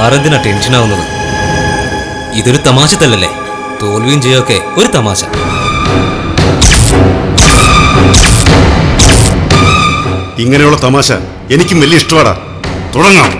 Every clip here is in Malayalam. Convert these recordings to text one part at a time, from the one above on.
സാറെന്തിനാ ടെൻഷനാവുന്നത് ഇതൊരു തമാശ തല്ലല്ലേ തോൽവിയും ചെയ്യൊക്കെ ഒരു തമാശ ഇങ്ങനെയുള്ള തമാശ എനിക്കും വലിയ ഇഷ്ടമാടാ തുടങ്ങാം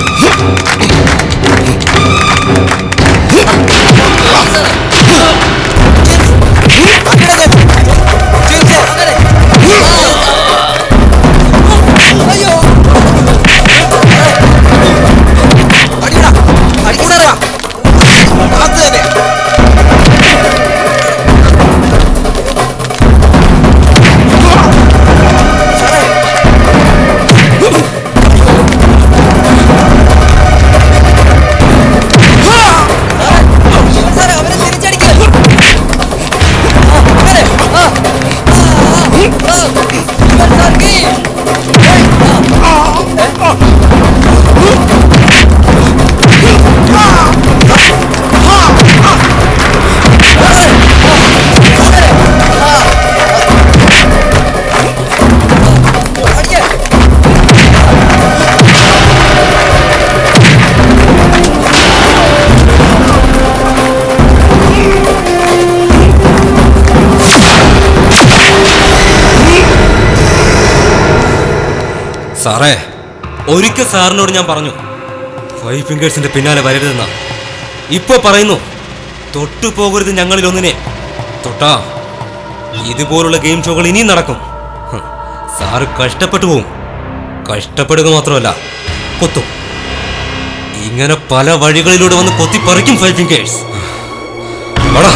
സാറേ ഒരിക്കൽ സാറിനോട് ഞാൻ പറഞ്ഞു ഫൈവ് ഫിംഗേഴ്സിന്റെ പിന്നാലെ വരരുതെന്ന ഇപ്പൊ പറയുന്നു തൊട്ടു പോകരുത് ഞങ്ങളിൽ ഒന്നിനെ തൊട്ടാ ഇതുപോലുള്ള ഗെയിം ഷോകൾ ഇനിയും നടക്കും ഹ്, സാറ് കഷ്ടപ്പെട്ടു പോവും കഷ്ടപ്പെടുക മാത്രമല്ല കൊത്തും ഇങ്ങനെ പല വഴികളിലൂടെ വന്ന് കൊത്തിപ്പറിക്കും ഫൈവ് ഫിംഗേഴ്സ് വാടാ.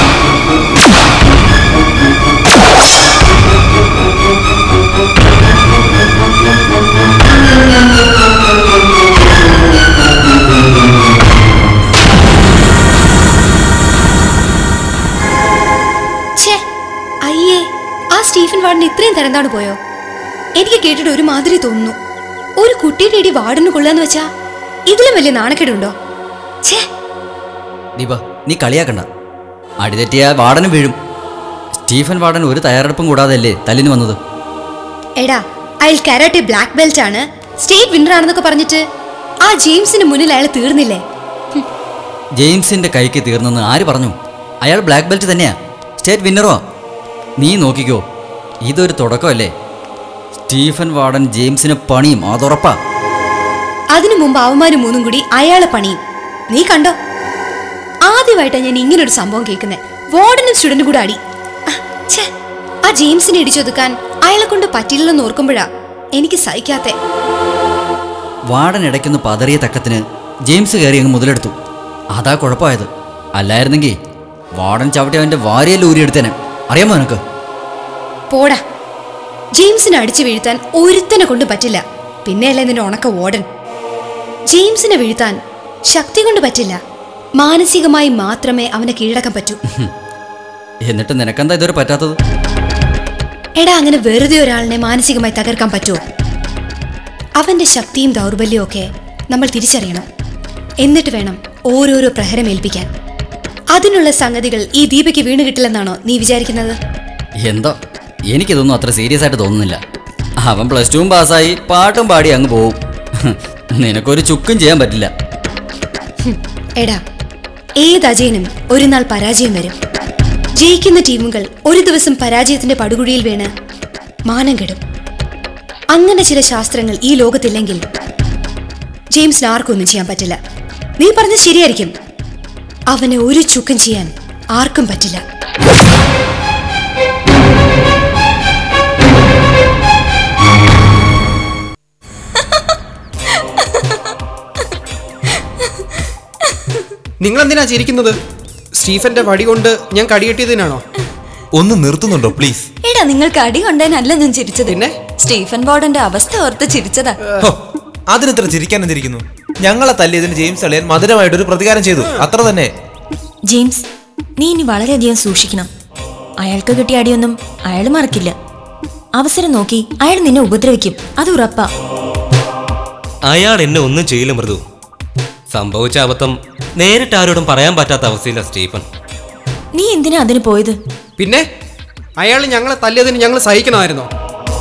ഛേ അയ്യേ ആ സ്റ്റീഫൻ വാർഡൻ ഇത്രയും തരംതാണ് പോയോ എനിക്ക് കേട്ടിട്ട് ഒരു മാതിരി തോന്നുന്നു ഒരു കുട്ടിയുടെ ഇടി വാർഡന് കൊള്ളാന്ന് വെച്ചാ ഇതിലും വലിയ നാണക്കേടുണ്ടോ ഛേ ദീപ നീ കളിയാക്കണ്ട അടിതെറ്റിയ വാർഡനും വീഴും സ്റ്റീഫൻ വാർഡൻ ഒരു തയ്യാറെടുപ്പും കൂടാതെയല്ലേ തല്ലിന് വന്നത് എടാ അയാൾ കരാട്ടെ ബ്ലാക്ക് ബെൽറ്റ് ആണ് സ്റ്റേറ്റ് വിന്നർ ആണെന്നൊക്കെ പറഞ്ഞിട്ട് ആ ജെയിംസിന് മുന്നിൽ അയാൾ തീർന്നില്ലേ ജെയിംസിന്റെ കൈക്ക് തീർന്നെന്ന് ആര് പറഞ്ഞു അയാൾ ബ്ലാക്ക് ബെൽറ്റ് തന്നെയാ സ്റ്റേറ്റ് വിന്നറോ നീ നോക്കിക്കോ ഇതൊരു തുടക്കമല്ലേ സ്റ്റീഫൻ വാർഡൻ ജെയിംസിന് പണിയും അതുറപ്പാ അതിനു മുമ്പ് അവന്മാര് മൂന്നും കൂടി അയാളെ പണിയും നീ കണ്ടോ ആദ്യമായിട്ടാണ് ഞാൻ ഇങ്ങനൊരു സംഭവം കേൾക്കുന്നത് വാർഡനും സ്റ്റുഡന്റും കൂടെ അടി ആ, ഛേ, ആ ജെയിംസിനെ ഇടിച്ചൊതുക്കാൻ അയാളെ കൊണ്ട് പറ്റില്ലെന്ന് ഓർക്കുമ്പോഴാ എനിക്ക് സഹിക്കാത്തെ വാർഡൻ ഇടയ്ക്കൊന്ന് പതറിയ തക്കത്തിന് ജെയിംസ് കയറി അങ്ങ് മുതലെടുത്തു അതാ കുഴപ്പമായത് അല്ലായിരുന്നെങ്കിൽ വാർഡൻ ചവിട്ടി അവൻ്റെ വാരിയല്ല ഊരിയെടുത്തേനെ അറിയാമോ നിനക്ക് പോടാ ജെയിംസിനെ അടിച്ചു വീഴ്ത്താൻ ഒരുത്തനെ കൊണ്ട് പറ്റില്ല പിന്നെയല്ലേ നിന്റെ ഉണക്ക വാർഡൻ ജെയിംസിനെ വീഴ്ത്താൻ ശക്തി കൊണ്ട് പറ്റില്ല മാനസികമായി മാത്രമേ അവനെ കീഴടക്കാൻ പറ്റൂ എന്നിട്ട് നിനക്കെന്താ ഇതുവരെ പറ്റാത്തത് എടാ അങ്ങനെ വെറുതെ ഒരാളിനെ മാനസികമായി തകർക്കാൻ പറ്റുമോ അവന്റെ ശക്തിയും ദൗർബല്യവും ഒക്കെ നമ്മൾ തിരിച്ചറിയണം എന്നിട്ട് വേണം ഓരോരോ പ്രഹരം ഏൽപ്പിക്കാൻ അതിനുള്ള സംഗതികൾ ഈ ദീപയ്ക്ക് വീണ് കിട്ടില്ലെന്നാണോ നീ വിചാരിക്കുന്നത് എന്തോ എനിക്കിതൊന്നും അത്ര സീരിയസ് ആയിട്ട് തോന്നുന്നില്ല അവൻ പ്ലസ് ടുവും പാസ്സായി പാട്ടും പാടി അങ്ങ് പോവും നിനക്കൊരു ചുക്കും ചെയ്യാൻ പറ്റില്ല ഹും, എടാ ഏത് അജയനും ഒരു നാൾ പരാജയം വരും ജയിക്കുന്ന ടീമുകൾ ഒരു ദിവസം പരാജയത്തിന്റെ പടുകുഴിയിൽ വീണ് മാനം കെടും അങ്ങനെ ചില ശാസ്ത്രങ്ങൾ ഈ ലോകത്തില്ലെങ്കിൽ ജെയിംസിന് ആർക്കും ഒന്നും ചെയ്യാൻ പറ്റില്ല നീ പറഞ്ഞത് ശരിയായിരിക്കും അവനെ ഒരു ചുക്കും ചെയ്യാൻ ആർക്കും പറ്റില്ല നിങ്ങൾ എന്തിനാ ചിരിക്കുന്നത് സ്റ്റീഫന്റെ വടി കൊണ്ട് ഞാൻ കടികെട്ടിയതിനാണോ ഒന്ന് നിർത്തുന്നുണ്ടോ പ്ലീസ് എടാ നിങ്ങൾക്ക് അടി കൊണ്ടേനല്ല ഞാൻ ചിരിച്ചത് പിന്നെ? സ്റ്റീഫൻ ബോർഡന്റെ അവസ്ഥ ഓർത്ത് ചിരിച്ചതാ ഹോ, അതിനിത്ര ചിരിക്കാൻ എന്തിരിക്കുന്നു ഞങ്ങളെ തല്ലിയതിന് ജെയിംസ് അളിയൻ മധുരമായിട്ടൊരു പ്രതികാരം ചെയ്തു അത്ര തന്നെ ജെയിംസ് നീ ഇനി വളരെയധികം സൂക്ഷിക്കണം അയാൾക്ക് കിട്ടിയ അടിയൊന്നും അയാൾ മറക്കില്ല അവസരം നോക്കി അയാൾ നിന്നെ ഉപദ്രവിക്കും അത് ഉറപ്പാ അയാൾ എന്നെ ഒന്നും ചെയ്യില്ല മൃദു സംഭവിച്ച അബദ്ധം നേരിട്ട് ആരോടും പറയാൻ പറ്റാത്ത അവസ്ഥയില്ല സ്റ്റീഫൻ നീ എന്തിനാ അതിന് പോയത് പിന്നെ അയാൾ ഞങ്ങളെ തല്ലിയതിന് ഞങ്ങൾ സഹിക്കണമായിരുന്നോ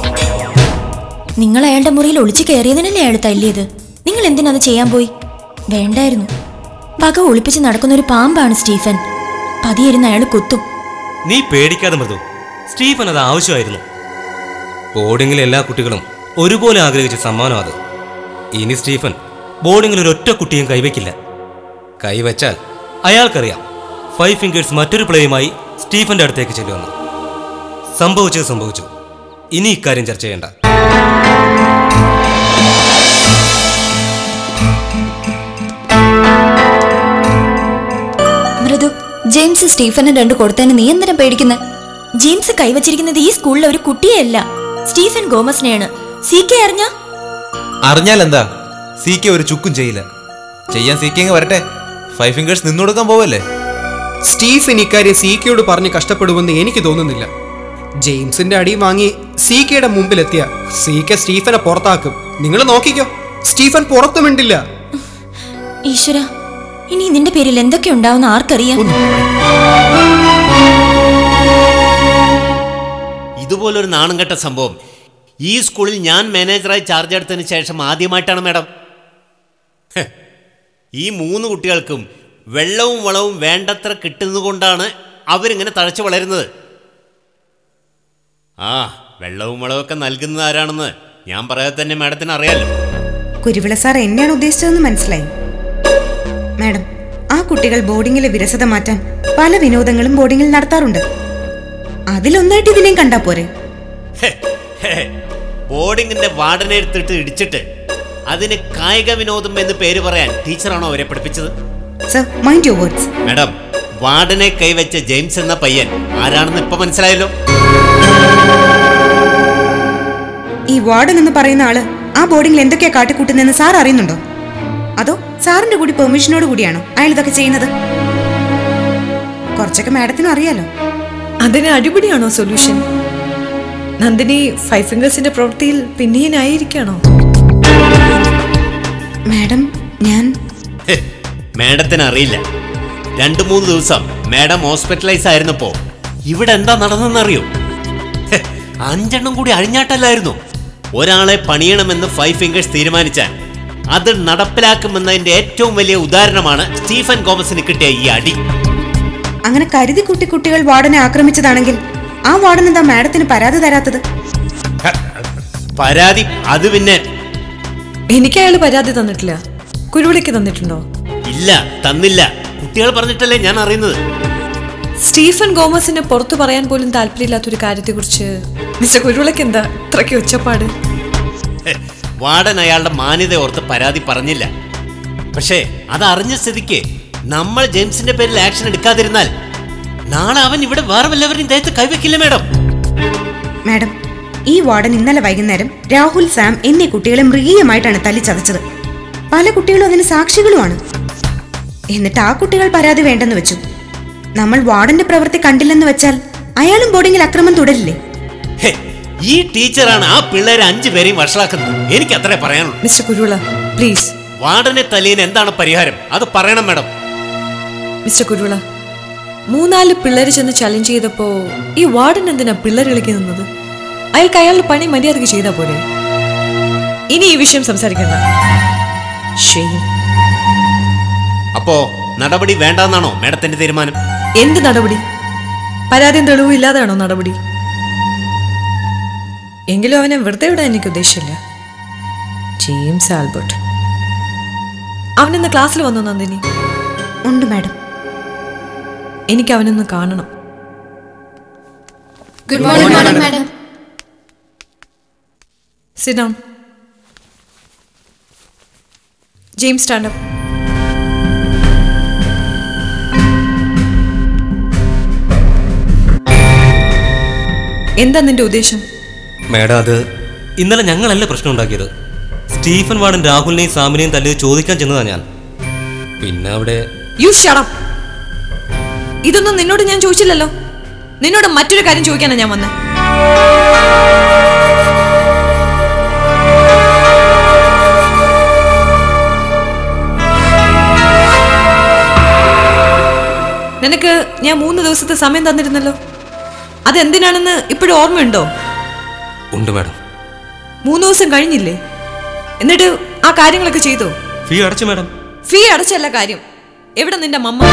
നിങ്ങൾ അയാളുടെ മുറിയിൽ ഒളിച്ചു കയറിയതിനല്ലേ അയാൾ തല്ലിയത് നിങ്ങൾ എന്തിനാ അത് ചെയ്യാൻ പോയി വേണ്ടായിരുന്നു പക ഒളിപ്പിച്ച് നടക്കുന്ന ഒരു പാമ്പാണ് സ്റ്റീഫൻ പതിയിരുന്ന് അയാൾ കൊത്തും നീ പേടിക്കാതെ മൃദു സ്റ്റീഫൻ അത് ആവശ്യമായിരുന്നു ബോർഡിങ്ങിലെ എല്ലാ കുട്ടികളും ഒരുപോലെ ആഗ്രഹിച്ച സമ്മാനം അത് ഇനി സ്റ്റീഫൻ ബോർഡിങ്ങിൽ ഒരൊറ്റ കുട്ടിയും കൈവയ്ക്കില്ല കൈവച്ചാൽ അയാൾക്കറിയാം ഫൈവ് ഫിംഗേഴ്സ് മറ്റൊരു പ്ലേയുമായി സ്റ്റീഫന്റെ അടുത്തേക്ക് ചെല്ലുമെന്ന് സംഭവിച്ചത് സംഭവിച്ചു ഇനി ഇക്കാര്യം ചർച്ച ചെയ്യണ്ട മൃദു ജെയിംസ് സ്റ്റീഫന് രണ്ട് കൊടുത്തതിന് നീ എന്തിനാ പേടിക്കുന്നത് ജെയിംസ് കൈവച്ചിരിക്കുന്നത് ഈ സ്കൂളിലെ ഒരു കുട്ടിയല്ല സ്റ്റീഫൻ ഗോമസിനെയാണ് സി കെ അറിഞ്ഞ അറിഞ്ഞാൽ എന്താ സി കെ ഒരു ചുക്കും ചെയ്യില്ല ചെയ്യാൻ സി കെ വരട്ടെ ഫൈവ് ഫിംഗേഴ്സ് നിന്നു കൊടുക്കാൻ പോവല്ലേ സ്റ്റീഫൻ ഇക്കാര്യം സി കെയോട് പറഞ്ഞ് കഷ്ടപ്പെടുമെന്ന് എനിക്ക് തോന്നുന്നില്ല ജെയിംസിന്റെ അടി വാങ്ങി സി കെയുടെ മുമ്പിലെത്തിയ സി കെ സ്റ്റീഫനെ പുറത്താക്കും നിങ്ങൾ നോക്കിക്കോ സ്റ്റീഫൻ പുറത്തു മിണ്ടില്ല ഈശ്വര ഇനി നിന്റെ പേരിൽ എന്തൊക്കെ ഉണ്ടാവുന്ന ആർക്കറിയാം ഇതുപോലൊരു നാണം കെട്ട സംഭവം ഈ സ്കൂളിൽ ഞാൻ മാനേജറായി ചാർജ് എടുത്തതിന് ശേഷം ആദ്യമായിട്ടാണ് മാഡം ഹ്, ഈ മൂന്ന് കുട്ടികൾക്കും വെള്ളവും വളവും വേണ്ടത്ര കിട്ടുന്നതുകൊണ്ടാണ് അവരിങ്ങനെ തഴച്ചു വളരുന്നത് ആ വെള്ളവും വളവും ഒക്കെ നൽകുന്നത് ആരാണെന്ന് ഞാൻ പറയാതെ തന്നെ മാഡത്തിന് അറിയാലോ കുരുവിള സാർ എന്നെയാണ് ഉദ്ദേശിച്ചതെന്ന് മനസ്സിലായി മാഡം ആ കുട്ടികൾ ബോർഡിങ്ങിലെ വിരസത മാറ്റാൻ പല വിനോദങ്ങളും ബോർഡിങ്ങിൽ നടത്താറുണ്ട് അതിലൊന്നായിട്ട് ഇതിനെയും കണ്ടാ പോരെ ഹെ, ഹെ, ബോർഡിങ്ങിന്റെ വാർഡനെ എടുത്തിട്ട് ഇടിച്ചിട്ട് അതിന് കായിക വിനോദം എന്ന് പേര് പറയാൻ ടീച്ചറാണോ അവരെ പഠിപ്പിച്ചത് sir mind your words madam വാർഡനെ കൈവച്ച ജെയിംസ് എന്ന പയ്യൻ ആരാണെന്ന് ഇപ്പൊ മനസ്സിലായല്ലോ ഈ വാർഡൻ എന്ന് പറയുന്ന ആള് ആ ബോർഡിങ്ങിൽ എന്തൊക്കെയാ കാട്ടിക്കൂട്ടുന്നതെന്ന് സാർ അറിയുന്നുണ്ടോ അതോ സാറിന്റെ കൂടി പെർമിഷനോട് കൂടിയാണോ അയാൾ ഇതൊക്കെ ചെയ്യുന്നത് കുറച്ചൊക്കെ മാഡത്തിനും അറിയാലോ അതിന് അടിപൊളിയാണോ സൊല്യൂഷൻ നന്ദിനി ഫൈവ് ഫിംഗേഴ്സിന്റെ പ്രവൃത്തിയിൽ പിന്നീനായിരിക്കണോ മാഡം ഞാൻ ഹെ, മാഡത്തിന് അറിയില്ല രണ്ടു മൂന്ന് ദിവസം മാഡം ഹോസ്പിറ്റലൈസ് ആയിരുന്നപ്പോ ഇവിടെ എന്താ നടന്നെന്നറിയോ ഹെ, അഞ്ചെണ്ണം കൂടി അഴിഞ്ഞാട്ടല്ലായിരുന്നു ഒരാളെ പണിയണമെന്ന് ഫൈവ് ഫിംഗേഴ്സ് തീരുമാനിച്ചാൽ അത് നടപ്പിലാക്കുമെന്നതിന്റെ ഏറ്റവും വലിയ ഉദാഹരണമാണ് സ്റ്റീഫൻ ഗോമസിന് കിട്ടിയ ഈ അടി അങ്ങനെ കരുതി കുട്ടി കുട്ടികൾ വാർഡനെ ആക്രമിച്ചതാണെങ്കിൽ ആ വാർഡൻ എന്താ മാഡത്തിന് പരാതി തരാത്തത് ഹ, പരാതി അത് പിന്നെ എനിക്ക് അയാൾ പരാതി തന്നിട്ടില്ല കുരുവിളിക്ക് തന്നിട്ടുണ്ടോ ഇല്ല തന്നില്ല കുട്ടികൾ പറഞ്ഞിട്ടല്ലേ ഞാൻ അറിയുന്നത് സ്റ്റീഫൻ ഗോമസിന് പുറത്തു പറയാൻ പോലും താല്പര്യമില്ലാത്തൊരു കാര്യത്തെക്കുറിച്ച് മിസ്റ്റർ കുരുവിളക്ക് എന്താ ഇത്രയ്ക്ക് ഒച്ചപ്പാട് ഹെ, വാർഡൻ അയാളുടെ മാന്യത ഓർത്ത് പരാതി പറഞ്ഞില്ല പക്ഷേ അത് അറിഞ്ഞ സ്ഥിതിക്ക് നമ്മൾ ജെയിംസിന്റെ പേരിൽ ആക്ഷൻ എടുക്കാതിരുന്നാൽ നാളെ അവൻ ഇവിടെ വേറെ വല്ലവരും ദേഹത്ത് കൈവയ്ക്കില്ല മാഡം മാഡം ഈ വാർഡൻ ഇന്നലെ വൈകുന്നേരം രാഹുൽ സാം എന്നീ കുട്ടികളെ മൃഗീയമായിട്ടാണ് തല്ലിച്ചതച്ചത് പല കുട്ടികളും അതിന് സാക്ഷികളുമാണ് എന്നിട്ട് ആ കുട്ടികൾ പരാതി വേണ്ടെന്ന് വെച്ചു നമ്മൾ വാർഡന്റെ പ്രവൃത്തി കണ്ടില്ലെന്ന് വെച്ചാൽ അയാളും ബോർഡിങ്ങിൽ അക്രമം തുടരില്ലേ ഹെ, ഈ ടീച്ചറാണ് ആ പിള്ളേരെ അഞ്ചു പേരെയും വഷളാക്കുന്നത് എനിക്ക് അത്രേ പറയാനുള്ളൂ മിസ്റ്റർ കുരുവിള പ്ലീസ് വാർഡനെ തല്ലിയതിന് എന്താണ് പരിഹാരം അത് പറയണം മാഡം മിസ്റ്റർ കുരുവിള മൂന്നാല് പിള്ളേര് ചെന്ന് ചലഞ്ച് ചെയ്തപ്പോ ഈ വാർഡൻ എന്തിനാ പിള്ളേർ കളിക്ക് നിന്നത് അയാൾക്ക് അയാളുടെ പണി മര്യാദക്ക് ചെയ്താ പോരെ ഇനി ഈ വിഷയം സംസാരിക്കണ്ട ഷെയ്ൻ അപ്പോ നടപടി വേണ്ടെന്നാണോ മാഡത്തിന്റെ തീരുമാനം എന്ത് നടപടി പരാതിയും തെളിവും ഇല്ലാതെയാണോ നടപടി എങ്കിലും അവനെ വെറുതെ വിടാൻ എനിക്ക് ഉദ്ദേശമില്ല ജെയിംസ് ആൽബർട്ട് അവനിന്ന് ക്ലാസ്സിൽ വന്നു നന്ദിനി ഉണ്ട് മാഡം എനിക്ക് അവനൊന്ന് കാണണം good morning madam madam Sit down. James, stand up. എന്താ നിന്റെ ഉദ്ദേശം മേഡം അത് ഇന്നലെ ഞങ്ങളല്ല പ്രശ്നം ഉണ്ടാക്കിയത് സ്റ്റീഫൻ വാർഡൻ രാഹുലിനെയും സാമിനെയും തല്ലി ചോദിക്കാൻ ചെന്നതാ ഞാൻ പിന്നെ അവിടെ യു ഷടം ഇതൊന്നും നിന്നോട് ഞാൻ ചോദിച്ചില്ലല്ലോ നിന്നോട് മറ്റൊരു കാര്യം ചോദിക്കാനാ ഞാൻ വന്നത് നിനക്ക് ഞാൻ മൂന്ന് ദിവസത്തെ സമയം തന്നിരുന്നല്ലോ അതെന്തിനാണെന്ന് ഇപ്പോഴും ഓർമ്മയുണ്ടോ ഉണ്ട് മാഡം മൂന്ന് ദിവസം കഴിഞ്ഞില്ലേ എന്നിട്ട് ആ കാര്യങ്ങളൊക്കെ ചെയ്തോ ഫീ അടച്ചു മാഡം ഫീ അടച്ചല്ല കാര്യം എവിടെ നിന്റെ മമ്മ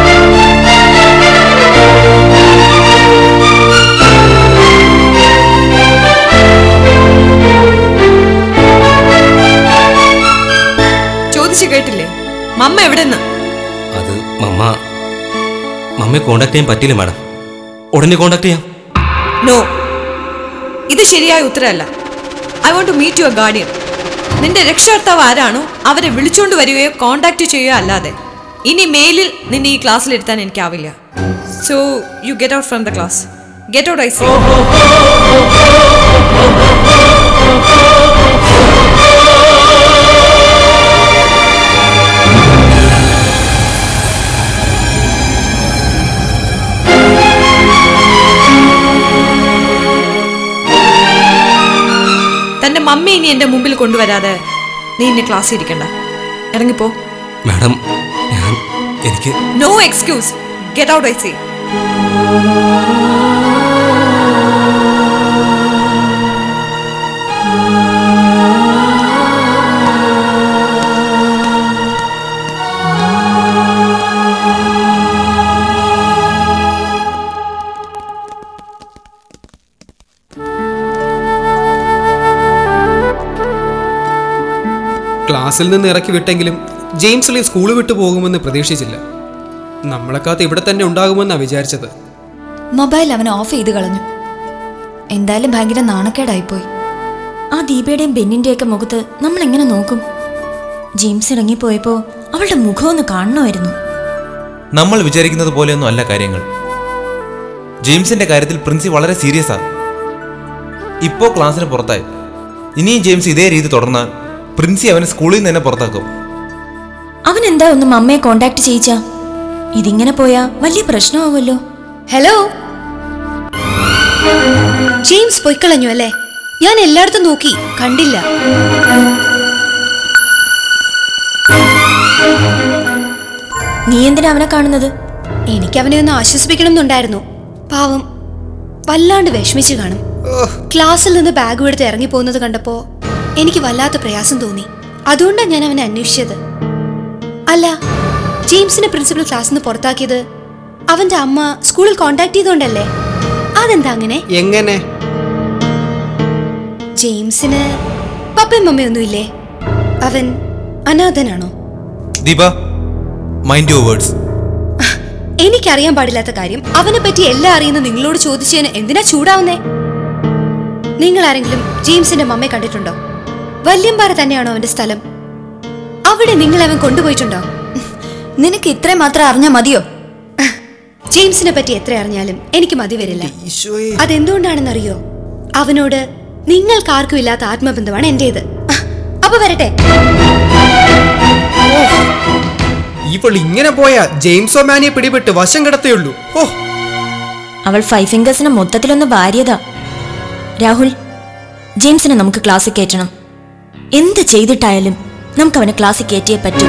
ചോദിച്ചു കേട്ടില്ലേ മമ്മ എവിടെന്ന് അത് മമ്മ മമ്മയെ കോണ്ടാക്ട് ചെയ്യാൻ പറ്റില്ല മാഡം ഉടനെ കോണ്ടാക്ട് ചെയ്യാം നോ ഇത് ശരിയായ ഉത്തരമല്ല I want to meet your guardian നിന്റെ രക്ഷകർത്താവ് ആരാണോ അവരെ വിളിച്ചുകൊണ്ട് വരികയോ കോണ്ടാക്ട് ചെയ്യുകയോ അല്ലാതെ ഇനി മെയിലിൽ നിന്നെ ഈ ക്ലാസ്സിൽ ഇരുത്താൻ എനിക്കാവില്ല so you get out from the class get out I C തന്റെ മമ്മി ഇനി എന്റെ മുമ്പിൽ കൊണ്ടുവരാതെ നീ ഇന്നെ ക്ലാസ്സിൽ ഇരിക്കണ്ട ഇറങ്ങിപ്പോ മാഡം ഞാൻ എനിക്ക് no excuse get out I C ക്ലാസ്സിൽ നിന്ന് ഇറക്കി വിട്ടെങ്കിലും ജെയിംസ് ലീ സ്കൂൾ വിട്ടു പോകുമെന്ന് പ്രതീക്ഷിച്ചില്ല നമ്മളെക്കാത്ത് ഇവിടെ തന്നെ ഉണ്ടാകുമെന്നാണ് വിചാരിച്ചത് മൊബൈൽ അവൻ ഓഫ് ചെയ്ത് കളഞ്ഞു എന്തായാലും ഭയങ്കര നാണക്കേടായിപ്പോയി ആ ദീപയുടെയും ബെന്നിന്റെയൊക്കെ മുഖത്ത് നമ്മൾ എങ്ങനെ നോക്കും ജെയിംസ് ഇറങ്ങിപ്പോയപ്പോ അവളുടെ മുഖം ഒന്ന് കാണണമായിരുന്നു നമ്മൾ വിചാരിക്കുന്നത് പോലെയൊന്നും അല്ല കാര്യങ്ങൾ ജെയിംസിന്റെ കാര്യത്തിൽ പ്രിൻസി വളരെ സീരിയസ് ആ ഇപ്പോ ക്ലാസ്സിന് പുറത്തായി ഇനിയും ജെയിംസ് ഇതേ രീതി തുടർന്നാൽ പ്രിൻസി അവനെ സ്കൂളിൽ നിന്ന് തന്നെ പുറത്താക്കും അവൻ എന്താ ഒന്ന് മമ്മയെ കോണ്ടാക്ട് ചെയ്യിച്ച ഇതിങ്ങനെ പോയാ വലിയ പ്രശ്നമാവുമല്ലോ ഹലോ ജെയിംസ് പൊയ്ക്കളഞ്ഞു അല്ലേ ഞാൻ എല്ലായിടത്തും നോക്കി കണ്ടില്ല നീ എന്തിനാ അവനെ കാണുന്നത് എനിക്ക് അവനെ ഒന്ന് ആശ്വസിപ്പിക്കണം എന്നുണ്ടായിരുന്നു പാവം വല്ലാണ്ട് വിഷമിച്ച് കാണും ക്ലാസ്സിൽ നിന്ന് ബാഗ് എടുത്ത് ഇറങ്ങി പോകുന്നത് കണ്ടപ്പോ എനിക്ക് വല്ലാത്ത പ്രയാസം തോന്നി അതുകൊണ്ടാണ് ഞാൻ അവനെ അന്വേഷിച്ചത് അല്ല ജെയിംസിനെ പ്രിൻസിപ്പൽ ക്ലാസ്സിൽ നിന്ന് പുറത്താക്കിയത് അവന്റെ അമ്മ സ്കൂളിൽ കോണ്ടാക്ട് ചെയ്തോണ്ടല്ലേ അതെന്താ അങ്ങനെ എങ്ങനെ ജെയിംസിന് പപ്പയും മമ്മയൊന്നുമില്ലേ അവൻ അനാഥനാണോ ദീപ മൈൻഡ് യുവർ വേർഡ്സ് എനിക്കറിയാൻ പാടില്ലാത്ത കാര്യം അവനെ പറ്റി എല്ലാം അറിയുന്ന നിങ്ങളോട് ചോദിച്ചതിന് എന്തിനാ ചൂടാവുന്നേ നിങ്ങൾ ആരെങ്കിലും ജെയിംസിന്റെ മമ്മയെ കണ്ടിട്ടുണ്ടോ വല്യമ്പാറ തന്നെയാണോ അവന്റെ സ്ഥലം അവിടെ നിങ്ങൾ അവൻ കൊണ്ടുപോയിട്ടുണ്ടോ നിനക്ക് ഇത്രയും മാത്രം അറിഞ്ഞാ മതിയോ ജെയിംസിനെ പറ്റി എത്ര അറിഞ്ഞാലും എനിക്ക് മതി വരില്ല അതെന്തുകൊണ്ടാണെന്നറിയോ അവനോട് നിങ്ങൾക്കാർക്കും ഇല്ലാത്ത ആത്മബന്ധമാണ് എന്റേത് അപ്പൊ വരട്ടെ ഇവൾ ഇങ്ങനെ പോയാ ജെയിംസ് ഒമാനിയെ പിടിപെട്ട് വശം കിടത്തേയുള്ളൂ ഓ അവൾ ഫൈവ് ഫിംഗേഴ്സിനെ മൊത്തത്തിലൊന്ന് ഭാര്യതാ രാഹുൽ ജെയിംസിനെ നമുക്ക് ക്ലാസ്സിൽ കയറ്റണം എന്ത് ചെയ്തിട്ടായാലും നമുക്ക് അവനെ ക്ലാസ്സിൽ കയറ്റിയേ പറ്റൂ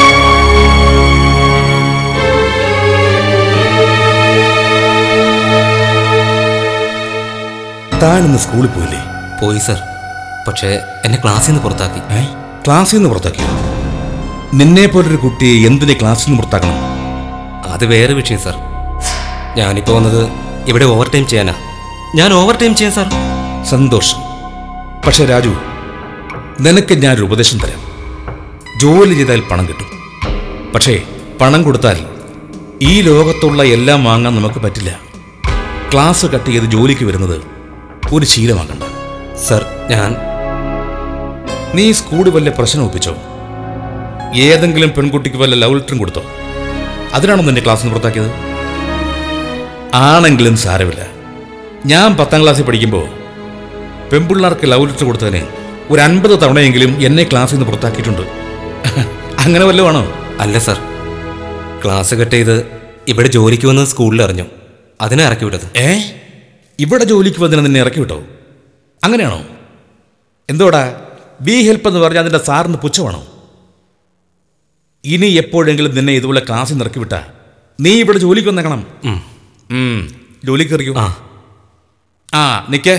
താനിന്ന് സ്കൂളിൽ പോയില്ലേ പോയി സർ പക്ഷേ എന്നെ ക്ലാസ്സിൽ നിന്ന് പുറത്താക്കി ഏ ക്ലാസ്സിൽ നിന്ന് പുറത്താക്കിയോ നിന്നെ പോലൊരു കുട്ടിയെ എന്തിനെ ക്ലാസ്സിൽ നിന്ന് പുറത്താക്കണം അത് വേറെ വിഷയം സർ ഞാനിപ്പോൾ വന്നത് ഇവിടെ ഓവർ ടൈം ചെയ്യാനാ ഞാൻ ഓവർ ടൈം ചെയ്യാം സാർ സന്തോഷം പക്ഷെ രാജു നിനക്ക് ഞാനൊരു ഉപദേശം തരാം ജോലി ചെയ്താൽ പണം കിട്ടും പക്ഷേ പണം കൊടുത്താൽ ഈ ലോകത്തുള്ള എല്ലാം വാങ്ങാൻ നമുക്ക് പറ്റില്ല ക്ലാസ് കട്ട് ചെയ്ത് ജോലിക്ക് വരുന്നത് ഒരു ശീലമാക്കണ്ട സർ ഞാൻ നീ സ്കൂളിൽ വല്ല പ്രശ്നം ഒപ്പിച്ചോ ഏതെങ്കിലും പെൺകുട്ടിക്ക് വല്ല ലവ് ലെറ്ററും കൊടുത്തോ അതിനാണോ നിന്റെ ക്ലാസ്സിന് പുറത്താക്കിയത് ആണെങ്കിലും സാരമില്ല ഞാൻ പത്താം ക്ലാസ്സിൽ പഠിക്കുമ്പോൾ പെൺപിള്ളേർക്ക് ലവ് ലെറ്റർ കൊടുത്തതിന് ഒരു അൻപത് തവണയെങ്കിലും എന്നെ ക്ലാസ്സിൽ നിന്ന് പുറത്താക്കിയിട്ടുണ്ട് അങ്ങനെ വല്ലതും ആണോ അല്ല സർ ക്ലാസ് കട്ട് ചെയ്ത് ഇവിടെ ജോലിക്ക് വന്ന് സ്കൂളിൽ അറിഞ്ഞു അതിനെ ഇറക്കി വിട്ടത് ഏ ഇവിടെ ജോലിക്ക് വന്നതിന് നിന്നെ ഇറക്കി വിട്ടോ അങ്ങനെയാണോ എന്തോടാ ബി ഹെൽപ്പ് എന്ന് പറഞ്ഞാൽ അതിൻ്റെ സാറിന് പുച്ഛമാണോ ഇനി എപ്പോഴെങ്കിലും നിന്നെ ഇതുപോലെ ക്ലാസ്സിൽ നിന്ന് ഇറക്കി വിട്ടാ നീ ഇവിടെ ജോലിക്ക് വന്നേക്കണം ഉം. ഉം, ജോലിക്ക് ഇറക്കൂ ആ ആ നിക്കേ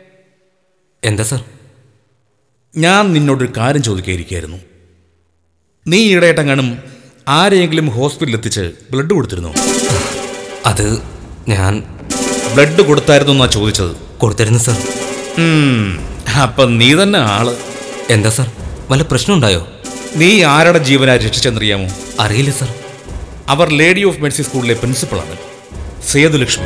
എന്താ സർ ഞാൻ നിന്നോടൊരു കാര്യം ചോദിക്കാതിരിക്കായിരുന്നു നീ ഈടെയായിട്ടെങ്ങാനും ആരെയെങ്കിലും ഹോസ്പിറ്റലിൽ എത്തിച്ച് ബ്ലഡ് കൊടുത്തിരുന്നോ അത് ഞാൻ ബ്ലഡ് കൊടുത്തായിരുന്നു എന്നാ ചോദിച്ചത് കൊടുത്തിരുന്നു സാർ ഉം, അപ്പൊ നീ തന്നെ ആള് എന്താ സാർ വല്ല പ്രശ്നമുണ്ടായോ നീ ആരുടെ ജീവനാ രക്ഷിച്ചെന്നറിയാമോ അറിയില്ല സാർ അവർ ലേഡി ഓഫ് മെഡിസിൻ സ്കൂളിലെ പ്രിൻസിപ്പളാണ് സേതുലക്ഷ്മി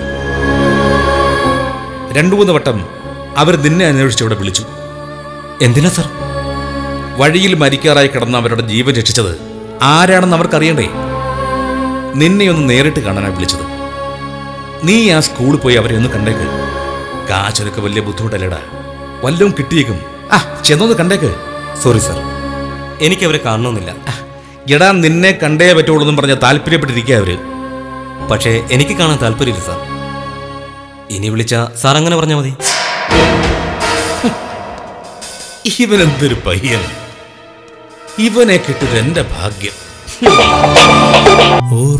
രണ്ടു മൂന്ന് വട്ടം അവർ നിന്നെ അന്വേഷിച്ച് ഇവിടെ വിളിച്ചു എന്തിനാ സാർ വഴിയിൽ മരിക്കാറായി കിടന്ന അവരുടെ ജീവൻ രക്ഷിച്ചത് ആരാണെന്ന് അവർക്കറിയണ്ടേ നിന്നെ ഒന്ന് നേരിട്ട് കാണാനാണ് വിളിച്ചത് നീ ആ സ്കൂളിൽ പോയി അവരെ ഒന്ന് കണ്ടേക്ക് കാശൊക്കെ വലിയ ബുദ്ധിമുട്ടല്ലേടാ വല്ലതും കിട്ടിയേക്കും ആ ചെന്നൊന്ന് കണ്ടേക്ക് സോറി സാർ എനിക്ക് അവരെ കാണണമെന്നില്ല എടാ നിന്നെ കണ്ടേ പറ്റുള്ളൂ എന്നും പറഞ്ഞ താല്പര്യപ്പെട്ടിരിക്കുക അവര് പക്ഷേ എനിക്ക് കാണാൻ താല്പര്യമില്ല സാർ ഇനി വിളിച്ച സാർ അങ്ങനെ പറഞ്ഞാൽ മതി ഇവനെന്തൊരു പയ്യൻ ഇവനെ കിട്ടിയത് എന്റെ ഭാഗ്യം ഓ